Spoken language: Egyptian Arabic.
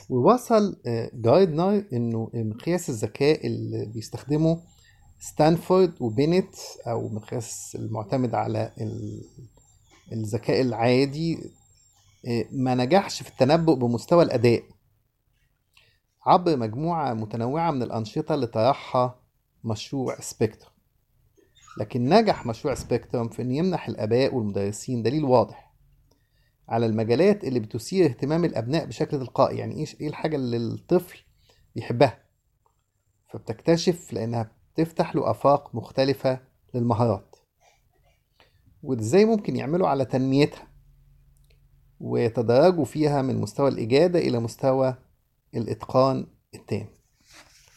ووصل جايدنر انه مقياس الذكاء اللي بيستخدمه ستانفورد وبينت او مقياس المعتمد على ال- الذكاء العادي آه، ما نجحش في التنبؤ بمستوى الاداء عبر مجموعة متنوعة من الأنشطة اللي طرحها مشروع سبيكترم لكن نجح مشروع سبيكترم في أن يمنح الآباء والمدرسين دليل واضح على المجالات اللي بتثير اهتمام الأبناء بشكل تلقائي يعني إيش إيه الحاجة اللي الطفل بيحبها فبتكتشف لأنها بتفتح له آفاق مختلفة للمهارات وإزاي ممكن يعملوا على تنميتها ويتدرجوا فيها من مستوى الإجادة إلى مستوى الإتقان التام